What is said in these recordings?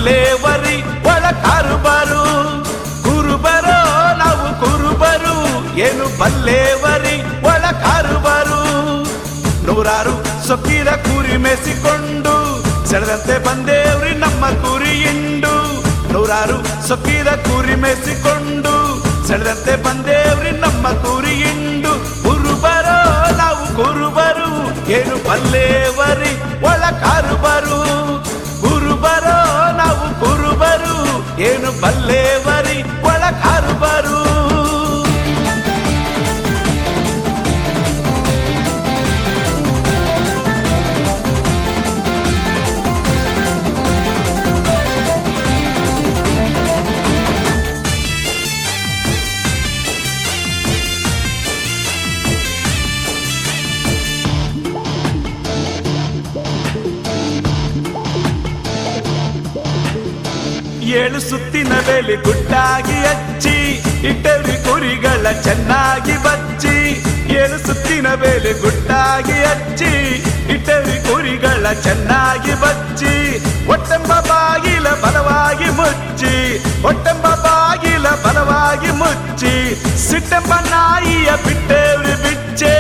ಬಲ್ಲೇವರಿ ಒಳ ಕಾರುಬಾರು ಕುರುಬರೋ ನಾವು ಕುರುಬರು ಏನು ಬಲ್ಲೇವರಿ ಒಳ ಕಾರುಬಾರು ನೂರಾರು ಸೊಕ್ಕಿದ ಕುರಿ ಮೆಸಿಕೊಂಡು ಸೆಳೆದಂತೆ ಬಂದೇವ್ರಿ ನಮ್ಮ ಕುರಿ ಇಂಡು ನೂರಾರು ಸೊಕ್ಕಿದ ಕುರಿ ಮೆಸಿಕೊಂಡು ಸೆಳೆದಂತೆ ಬಂದೇವ್ರಿ ನಮ್ಮ ಕುರಿ ಇಂಡು ಕುರುಬರೋ ನಾವು ಕುರುಬರು ಏನು ಬಲ್ಲೇವರಿ ಒಳ ಕಾರುಬರು ಕುರುಬರೋ ನಾವು ಕುರುಬರು ಏನು ಬಲ್ಲೇವರಿ ಒಳ ಕಾರುಬರು ಏಳು ಸುತ್ತಿನ ಬೇಲಿ ಗುಟ್ಟಾಗಿ ಹಚ್ಚಿ ಇಟ್ಟರಿ ಕುರಿಗಳ ಚೆನ್ನಾಗಿ ಬಚ್ಚಿ ಏಳು ಸುತ್ತಿನ ಬೇಲಿ ಗುಟ್ಟಾಗಿ ಹಚ್ಚಿ ಇಟ್ಟರಿ ಕುರಿಗಳ ಚೆನ್ನಾಗಿ ಬಚ್ಚಿ ಒಟ್ಟೆಂಬ ಬಾಗಿಲ ಬಲವಾಗಿ ಮುಚ್ಚಿ ಒಟ್ಟೆಂಬ ಬಾಗಿಲ ಬಲವಾಗಿ ಮುಚ್ಚಿ ಸಿಟ್ಟೆಂಬ ನಾಯಿಯ ಬಿಟ್ಟೇವ್ರಿ ಬಿಚ್ಚೆ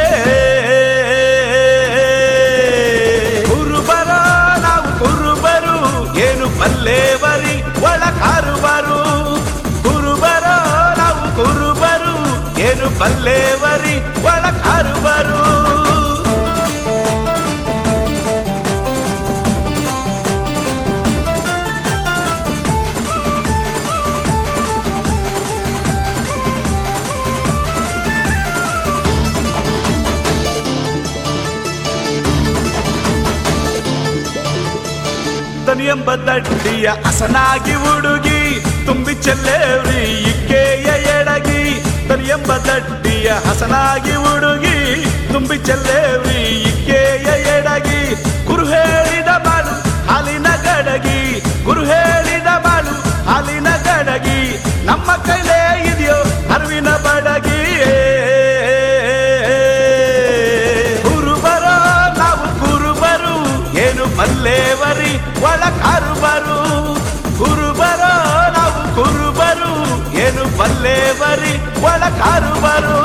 ಕುರುಬರ ನಾವು ಕುರುಬರು ಏನು ಬಲ್ಲೇವರಿ ಒಳ ಕಾರುಬರು ಕುರುಬರ ನಾವು ಕುರುಬರು ಏನು ಬಲ್ಲೇವರಿ ಒಳ ಕಾರುಬರು ದನಿಯೆಂಬ ದಡ್ಡಿಯ ಹಸನಾಗಿ ಹುಡುಗಿ ತುಂಬಿ ಚೆಲ್ಲೇವ್ರಿ ಇಕ್ಕೆಯ ಎಡಗಿ ದನಿಯೆಂಬ ದಡ್ಡಿಯ ಹಸನಾಗಿ ಹುಡುಗಿ ತುಂಬಿ ಚೆಲ್ಲೇವ್ರಿ ಇಕ್ಕೆಯ ಎಡಗಿ ಗುರು ಹೇಳಿದ ಬಾಳು ಹಾಲಿನ ಗಡಗಿ ಗುರು ಹೇಳಿದ ಬಾಳು ಹಾಲಿನ ಗಡಗಿ ನಮ್ಮ ಕೈಲೇ ಇದೆಯೋ ಅರಿವಿನ ಬಡಗಿ ಕುರುಬರ ನಾವು ಕುರುಬರು ಏನು ಮಲ್ಲೇವರಿ ಒಳ ಕಾರುಬರು ಕುರುಬರ ನಾವು ಕುರುಬರು ಏನು ಬಲ್ಲೇವರಿ ಒಳ ಕಾರುಬರು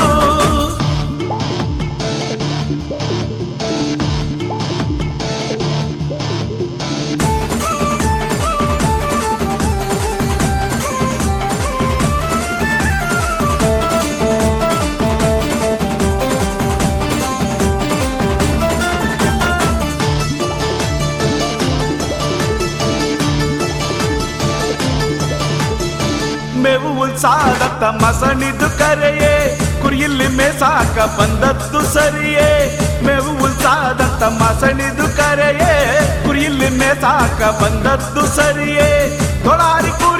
ಮೇವು ಉಲ್ಸಾದತ್ತ ಮಸಣಿದು ಕರೆಯೇ ಕುರಿಯಲ್ಲಿ ಮೇಸಾಕ ಬಂದದ್ದು ಸರಿಯೇ ಮೇವು ಉಲ್ಸಾದತ್ತ ಮಸಣಿದು ಕರೆಯೇ ಕುರಿಯಲ್ಲಿ ಮೇಸಾಕ ಬಂದದ್ದು ಸರಿಯೇ ತೊಳಾರಿ ಕುರಿ